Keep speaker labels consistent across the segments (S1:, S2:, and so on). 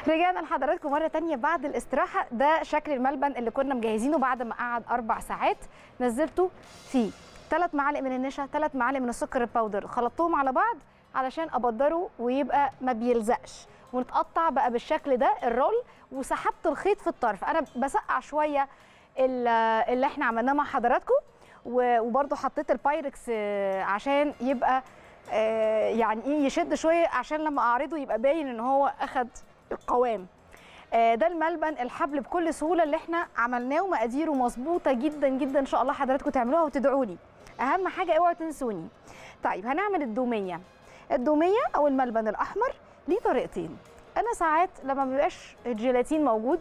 S1: رجعنا لحضراتكم مره تانية بعد الاستراحه ده شكل الملبن اللي كنا مجهزينه بعد ما قعد اربع ساعات نزلته فيه ثلاث معالق من النشا ثلاث معالق من السكر الباودر خلطتهم على بعض علشان ابدره ويبقى ما بيلزقش ونتقطع بقى بالشكل ده الرول وسحبت الخيط في الطرف انا بسقع شويه ال- اللي احنا عملناه مع حضراتكم و- وبرضو حطيت البايركس آه، عشان يبقى آه، يعني ايه يشد شويه عشان لما اعرضه يبقى باين ان هو اخد القوام آه، ده الملبن الحبل بكل سهوله اللي احنا عملناه ومقاديره مظبوطه جدا جدا ان شاء الله حضراتكم تعملوها وتدعوا لي اهم حاجه اوعوا تنسوني طيب هنعمل الدوميه الدوميه او الملبن الاحمر ليه طريقتين انا ساعات لما مبيبقاش الجيلاتين موجود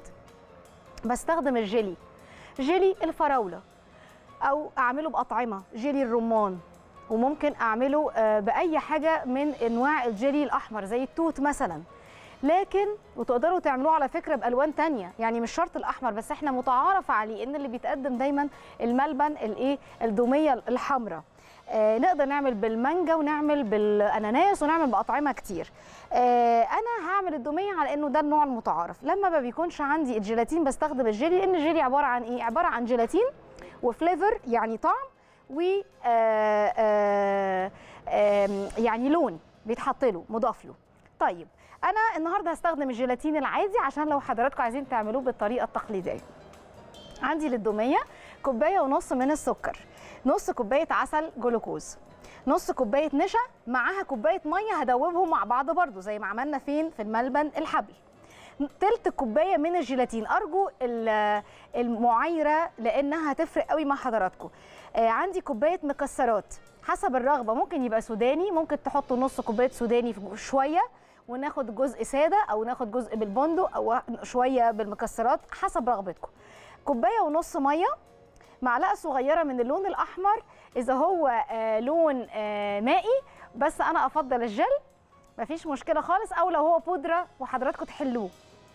S1: بستخدم الجيلي جيلي الفراوله او اعمله باطعمه جيلي الرمان وممكن اعمله آه، باي حاجه من انواع الجيلي الاحمر زي التوت مثلا لكن وتقدروا تعملوه على فكره بالوان تانية يعني مش شرط الاحمر بس احنا متعارف عليه ان اللي بيتقدم دايما الملبن الايه الدوميه الحمراء آه نقدر نعمل بالمانجا ونعمل بالاناناس ونعمل باطعمه كتير آه انا هعمل الدوميه على انه ده النوع المتعارف لما ما بيكونش عندي الجيلاتين بستخدم الجيلي لان الجيلي عباره عن ايه عباره عن جيلاتين وفليفر يعني طعم و آه، آه، آم، يعني لون بيتحط له مضاف له طيب انا النهارده هستخدم الجيلاتين العادي عشان لو حضراتكم عايزين تعملوه بالطريقه التقليديه عندي للدوميه كوبايه ونص من السكر نص كوبايه عسل جلوكوز نص كوبايه نشا معاها كوبايه ميه هدوبهم مع بعض برضو زي ما عملنا فين في الملبن الحبل تلت كوبايه من الجيلاتين ارجو ال- المعايره لانها هتفرق قوي مع حضراتكم آه عندي كوبايه مكسرات حسب الرغبه ممكن يبقى سوداني ممكن تحطوا نص كوبايه سوداني في- شويه وناخد جزء ساده او ناخد جزء بالبندق او شويه بالمكسرات حسب رغبتكم كوبايه ونص ميه معلقه صغيره من اللون الاحمر اذا هو آه لون آه مائي بس انا افضل الجل مفيش مشكله خالص او لو هو بودره وحضراتكم تحلوه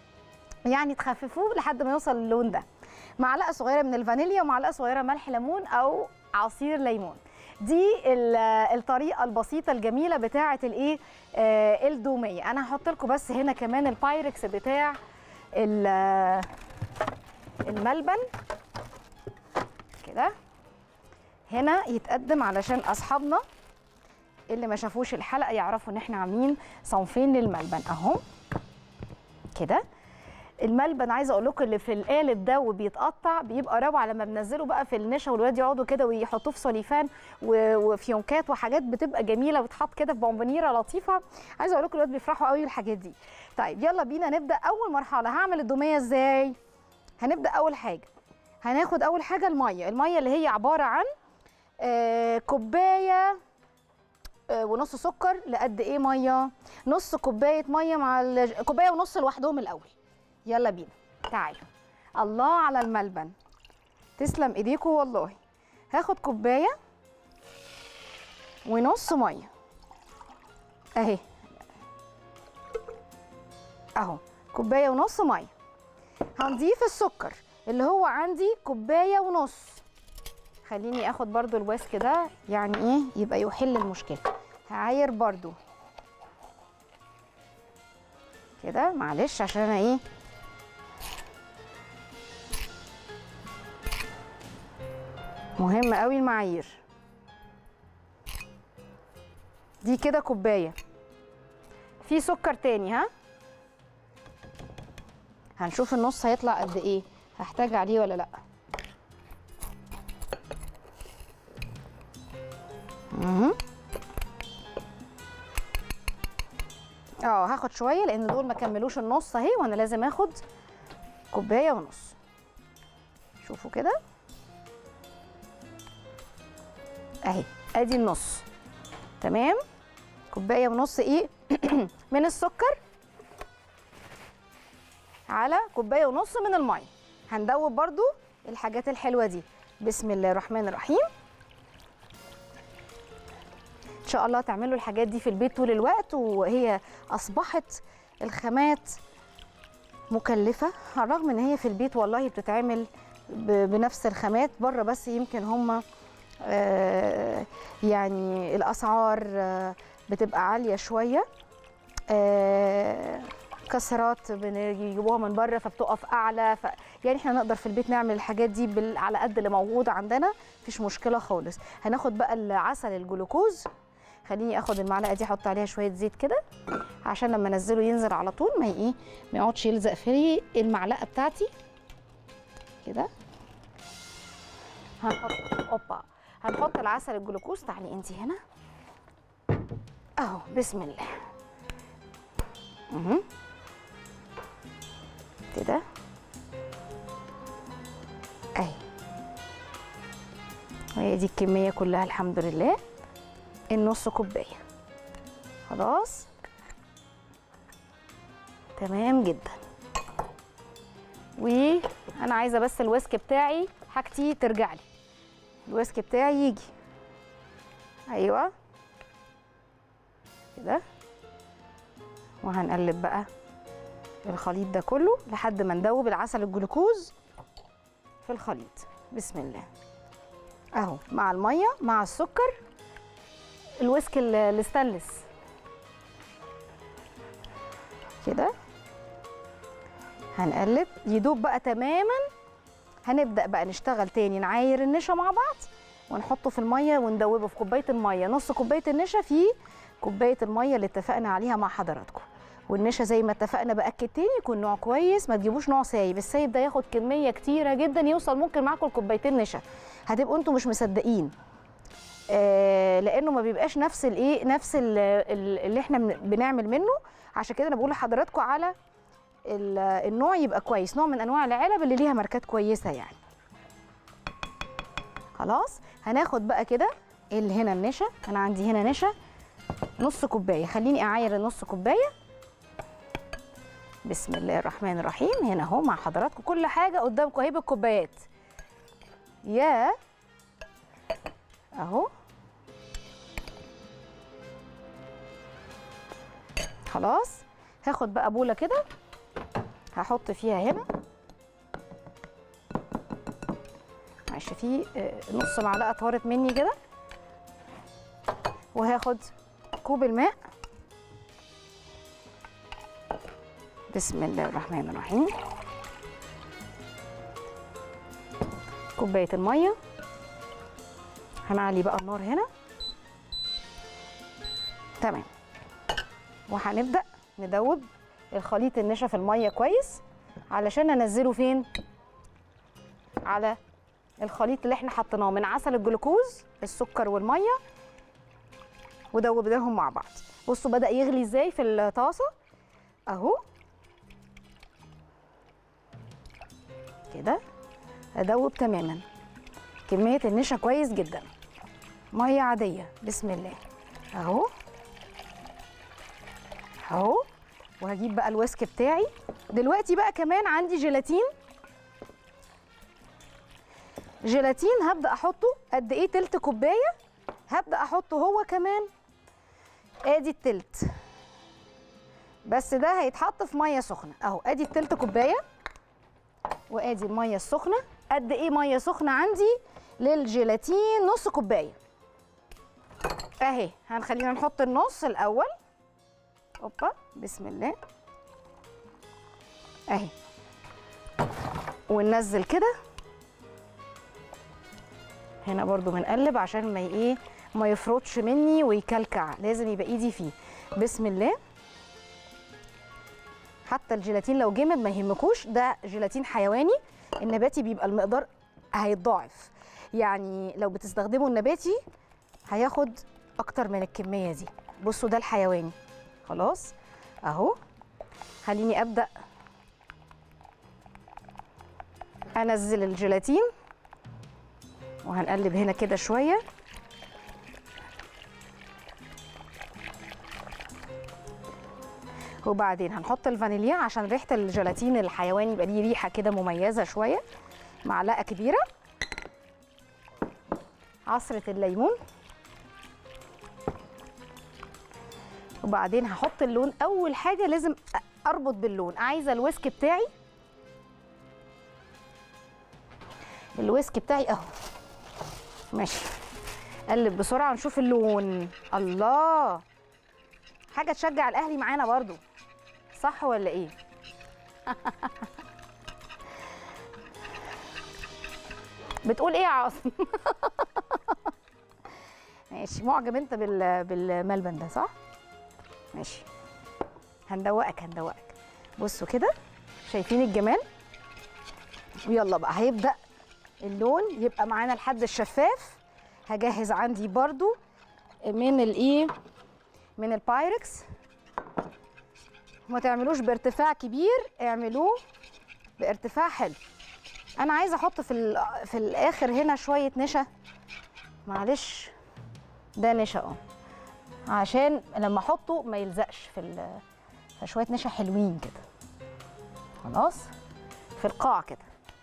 S1: يعني تخففوه لحد ما يوصل للون ده معلقه صغيره من الفانيليا ومعلقه صغيره ملح ليمون او عصير ليمون دي ال- الطريقه البسيطه الجميله بتاعه الايه آه الدوميه انا هحط لكم بس هنا كمان البايركس بتاع ال- الملبن كده هنا يتقدم علشان اصحابنا اللي ما شافوش الحلقه يعرفوا ان احنا عاملين صنفين للملبن اهو كده الملبن عايزه اقول لكم اللي في القالب ده وبيتقطع بيبقى روعه لما بنزله بقى في النشا والولاد يقعدوا كده ويحطوه في سوليفان و- وفيونكات وحاجات بتبقى جميله وتحط كده في بونبونيره لطيفه عايزه اقول لكم الولاد بيفرحوا قوي بالحاجات دي طيب يلا بينا نبدا اول مرحله هعمل الدوميه ازاي هنبدا اول حاجه هناخد اول حاجه الميه الميه اللي هي عباره عن آه، كوبايه آه، ونص سكر لقد ايه ميه نص كوبايه ميه مع الج... كوبايه ونص لوحدهم الاول يلا بينا تعالوا الله على الملبن تسلم ايديكم والله هاخد كوبايه ونص ميه اهي اهو كوبايه ونص ميه هنضيف السكر اللي هو عندي كوبايه ونص خليني اخد برضو الويسك ده يعني ايه يبقى يحل المشكله هعاير برضو كده معلش عشان انا ايه مهم قوي المعايير دي كده كوبايه في سكر تاني ها هنشوف النص هيطلع قد ايه هحتاج عليه ولا لا مهم. اه هاخد شويه لان دول ما كملوش النص اهي وانا لازم اخد كوبايه ونص شوفوا كده اهي ادي النص تمام كوبايه ونص ايه من السكر على كوبايه ونص من الميه هندوب برضو الحاجات الحلوه دي بسم الله الرحمن الرحيم ان شاء الله تعملوا الحاجات دي في البيت طول الوقت وهي اصبحت الخامات مكلفه على الرغم ان هي في البيت والله بتتعمل ب- بنفس الخامات بره بس يمكن هم يعني الاسعار آه، بتبقى عاليه شويه آه، كسرات بنجيبوها من بره فبتقف اعلى ف... يعني احنا نقدر في البيت نعمل الحاجات دي بال... على قد اللي موجود عندنا مفيش مشكله خالص هناخد بقى العسل الجلوكوز خليني اخد المعلقه دي احط عليها شويه زيت كده عشان لما انزله ينزل على طول ما ايه ما يقعدش يلزق في المعلقه بتاعتي كده هنحط اوبا هنحط العسل الجلوكوز تعالي انت هنا اهو بسم الله اهو كده اهي وهي دي الكميه كلها الحمد لله النص كوبايه خلاص تمام جدا وانا عايزه بس الويسك بتاعي حاجتي ترجع لي الويسك بتاعي يجي ايوه كده وهنقلب بقى الخليط ده كله لحد ما ندوب العسل الجلوكوز في الخليط بسم الله اهو مع الميه مع السكر الويسك ال- الستانلس كده هنقلب يدوب بقى تماما هنبدا بقى نشتغل تاني نعاير النشا مع بعض ونحطه في الميه وندوبه في كوبايه الميه نص كوبايه النشا في كوبايه الميه اللي اتفقنا عليها مع حضراتكم والنشا زي ما اتفقنا باكد تاني يكون نوع كويس ما تجيبوش نوع سايب السايب ده ياخد كميه كتيره جدا يوصل ممكن معاكم لكوبايتين نشا هتبقوا انتوا مش مصدقين آه لانه ما بيبقاش نفس الايه نفس ال- ال- اللي احنا بن- بنعمل منه عشان كده انا بقول لحضراتكم على ال- النوع يبقى كويس نوع من انواع العلب اللي ليها ماركات كويسه يعني خلاص هناخد بقى كده اللي هنا النشا انا عندي هنا نشا نص كوبايه خليني اعاير النص كوبايه بسم الله الرحمن الرحيم هنا اهو مع حضراتكم كل حاجه قدامكم اهي بالكوبايات يا اهو خلاص هاخد بقى بوله كده هحط فيها هنا معلش في آه، نص معلقه طارت مني كده وهاخد كوب الماء بسم الله الرحمن الرحيم كوبايه الميه هنعلي بقى النار هنا تمام وهنبدا ندوب الخليط النشا في الميه كويس علشان انزله فين على الخليط اللي احنا حطيناه من عسل الجلوكوز السكر والميه ودوبناهم مع بعض بصوا بدا يغلي ازاي في الطاسه اهو كده ادوب تماما كميه النشا كويس جدا ميه عاديه بسم الله اهو اهو وهجيب بقى الويسك بتاعي دلوقتي بقى كمان عندي جيلاتين جيلاتين هبدا احطه قد ايه تلت كوبايه هبدا احطه هو كمان ادي التلت بس ده هيتحط في ميه سخنه اهو ادي التلت كوبايه وادي الميه السخنه قد ايه ميه سخنه عندي للجيلاتين نص كوبايه اهي هنخلينا نحط النص الاول اوبا بسم الله اهي وننزل كده هنا برضو بنقلب عشان ما ي- ايه ما يفرطش مني ويكلكع لازم يبقى ايدي فيه بسم الله حتى الجيلاتين لو جمد ما يهمكوش ده جيلاتين حيواني النباتي بيبقى المقدار هيتضاعف يعني لو بتستخدموا النباتي هياخد اكتر من الكميه دي بصوا ده الحيواني خلاص اهو خليني ابدا انزل الجيلاتين وهنقلب هنا كده شويه وبعدين هنحط الفانيليا عشان ريحه الجيلاتين الحيواني يبقى ليه ريحه كده مميزه شويه معلقه كبيره عصره الليمون وبعدين هحط اللون اول حاجه لازم اربط باللون عايزه الويسك بتاعي الويسك بتاعي اهو ماشي قلب بسرعه نشوف اللون الله حاجه تشجع الاهلي معانا برضو صح ولا ايه بتقول ايه يا عاصم ماشي معجب انت بال... بالملبن ده صح ماشي هندوقك هندوقك بصوا كده شايفين الجمال ويلا بقى هيبدا اللون يبقى معانا لحد الشفاف هجهز عندي برضو من الايه من البايركس ما تعملوش بارتفاع كبير اعملوه بارتفاع حلو انا عايزه احط في ال- في الاخر هنا شويه نشا معلش ده نشا اه عشان لما احطه ما يلزقش في ال- فشويه نشا حلوين كده خلاص في القاع كده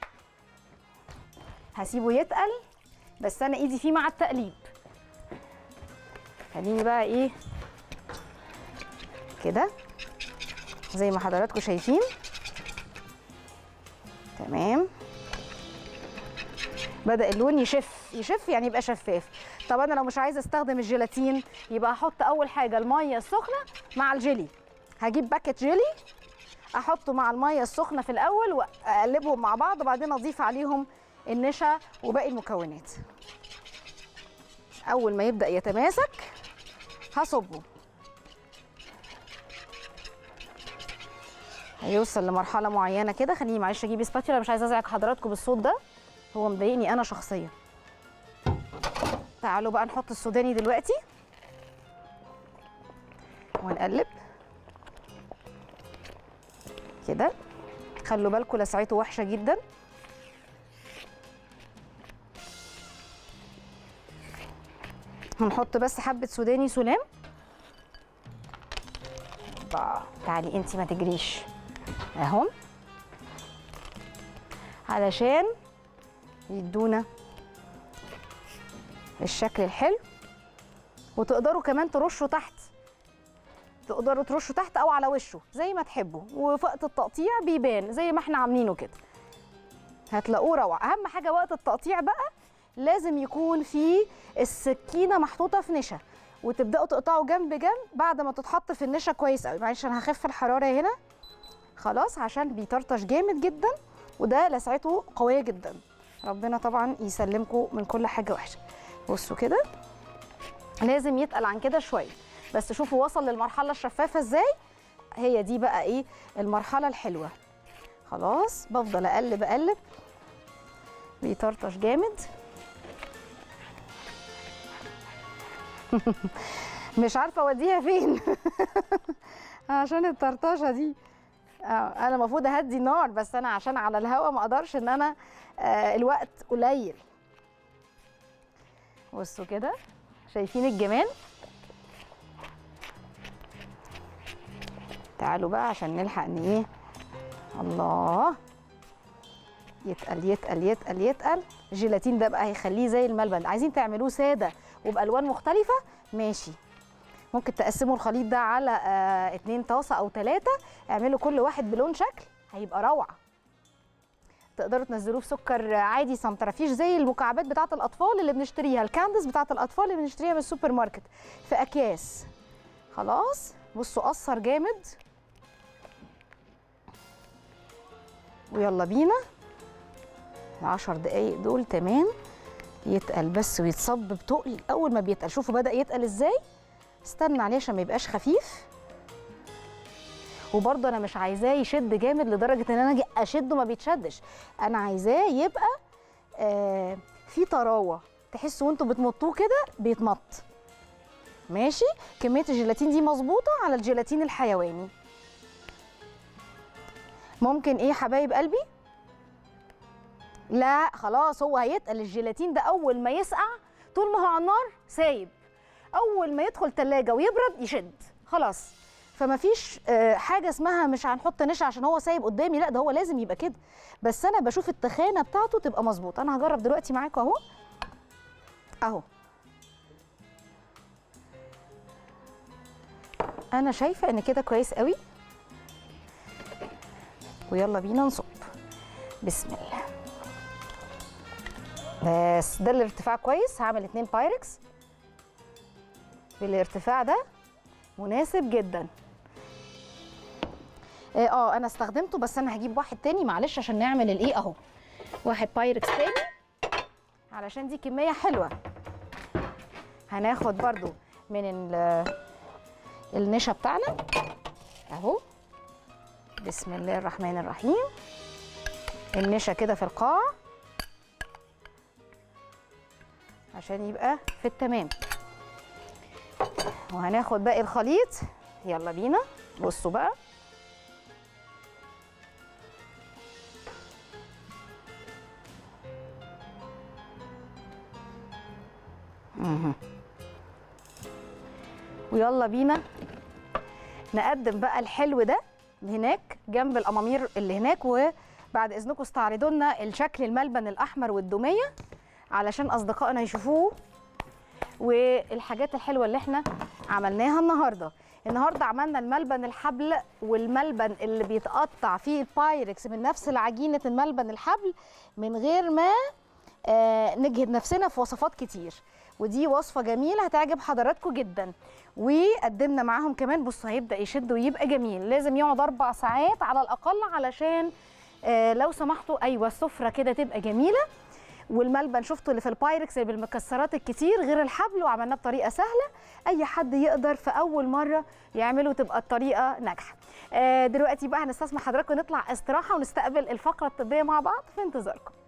S1: هسيبه يتقل بس انا ايدي فيه مع التقليب خليني بقى ايه كده زي ما حضراتكم شايفين تمام بدأ اللون يشف يشف يعني يبقى شفاف طب انا لو مش عايزه استخدم الجيلاتين يبقى احط اول حاجه الميه السخنه مع الجيلي هجيب باكت جيلي احطه مع الميه السخنه في الاول واقلبهم مع بعض وبعدين اضيف عليهم النشا وباقي المكونات اول ما يبدا يتماسك هصبه هيوصل لمرحله معينه كده خليني معلش اجيب سباتيولا مش عايزه ازعج حضراتكم بالصوت ده هو مضايقني انا شخصيا تعالوا بقى نحط السوداني دلوقتي ونقلب كده خلوا بالكم لسعته وحشه جدا هنحط بس حبه سوداني سلام با. تعالي انتي ما تجريش اهم علشان يدونا الشكل الحلو وتقدروا كمان ترشوا تحت تقدروا ترشوا تحت او على وشه زي ما تحبوا وفي وقت التقطيع بيبان زي ما احنا عاملينه كده هتلاقوه روعه اهم حاجه وقت التقطيع بقى لازم يكون في السكينه محطوطه في نشا وتبداوا تقطعوا جنب جنب بعد ما تتحط في النشا كويس قوي معلش انا هخف الحراره هنا خلاص عشان بيطرطش جامد جدا وده لسعته قويه جدا ربنا طبعا يسلمكم من كل حاجه وحشه بصوا كده لازم يتقل عن كده شويه بس شوفوا وصل للمرحله الشفافه ازاي هي دي بقى ايه المرحله الحلوه خلاص بفضل اقلب اقلب بيطرطش جامد مش عارفه اوديها فين عشان الطرطشه دي آه، انا المفروض اهدي النار بس انا عشان على الهوا ما اقدرش ان انا آه، الوقت قليل بصوا كده شايفين الجمال تعالوا بقى عشان نلحق ان ايه الله يتقل يتقل يتقل يتقل الجيلاتين ده بقى هيخليه زي الملبن عايزين تعملوه ساده وبالوان مختلفه ماشي ممكن تقسموا الخليط ده على آه اتنين طاسه او ثلاثه اعملوا كل واحد بلون شكل هيبقى روعه تقدروا تنزلوه في سكر عادي سنترفيش زي المكعبات بتاعه الاطفال اللي بنشتريها الكاندس بتاعه الاطفال اللي بنشتريها من السوبر ماركت في اكياس خلاص بصوا قصر جامد ويلا بينا العشر دقايق دول تمام يتقل بس ويتصب بتقل اول ما بيتقل شوفوا بدا يتقل ازاي استنى عليه عشان ما يبقاش خفيف وبرضه انا مش عايزاه يشد جامد لدرجه ان انا اجي اشده ما بيتشدش انا عايزاه يبقى آه في طراوه تحسوا وانتوا بتمطوه كده بيتمط ماشي كميه الجيلاتين دي مظبوطه على الجيلاتين الحيواني ممكن ايه يا حبايب قلبي لا خلاص هو هيتقل الجيلاتين ده اول ما يسقع طول ما هو على النار سايب اول ما يدخل تلاجة ويبرد يشد خلاص فما فيش آه، حاجه اسمها مش هنحط نشا عشان هو سايب قدامي لا ده هو لازم يبقى كده بس انا بشوف التخانه بتاعته تبقى مظبوطه انا هجرب دلوقتي معاكم اهو اهو انا شايفه ان كده كويس قوي ويلا بينا نصب بسم الله بس ده الارتفاع كويس هعمل اتنين بايركس بالارتفاع ده مناسب جدا اه آه، انا استخدمته بس انا هجيب واحد تاني معلش عشان نعمل الايه اهو واحد بايركس تاني علشان دي كميه حلوه هناخد برضو من ال- النشا بتاعنا اهو بسم الله الرحمن الرحيم النشا كده في القاع عشان يبقى في التمام وهناخد باقي الخليط يلا بينا بصوا بقى مهم. ويلا بينا نقدم بقى الحلو ده هناك جنب الامامير اللي هناك وبعد اذنكم استعرضوا لنا الشكل الملبن الاحمر والدوميه علشان اصدقائنا يشوفوه والحاجات الحلوه اللي احنا عملناها النهارده النهارده عملنا الملبن الحبل والملبن اللي بيتقطع فيه البايركس من نفس العجينه الملبن الحبل من غير ما آه، نجهد نفسنا في وصفات كتير ودي وصفه جميله هتعجب حضراتكم جدا وقدمنا معاهم كمان بصوا هيبدا يشد ويبقى جميل لازم يقعد اربع ساعات على الاقل علشان آه، لو سمحتوا ايوه السفره كده تبقى جميله والملبن شفتوا اللي في البايركس اللي بالمكسرات الكتير غير الحبل وعملناه بطريقه سهله اي حد يقدر في اول مره يعمله تبقى الطريقه ناجحه آه، دلوقتي بقى هنستسمح حضراتكم نطلع استراحه ونستقبل الفقره الطبيه مع بعض في انتظاركم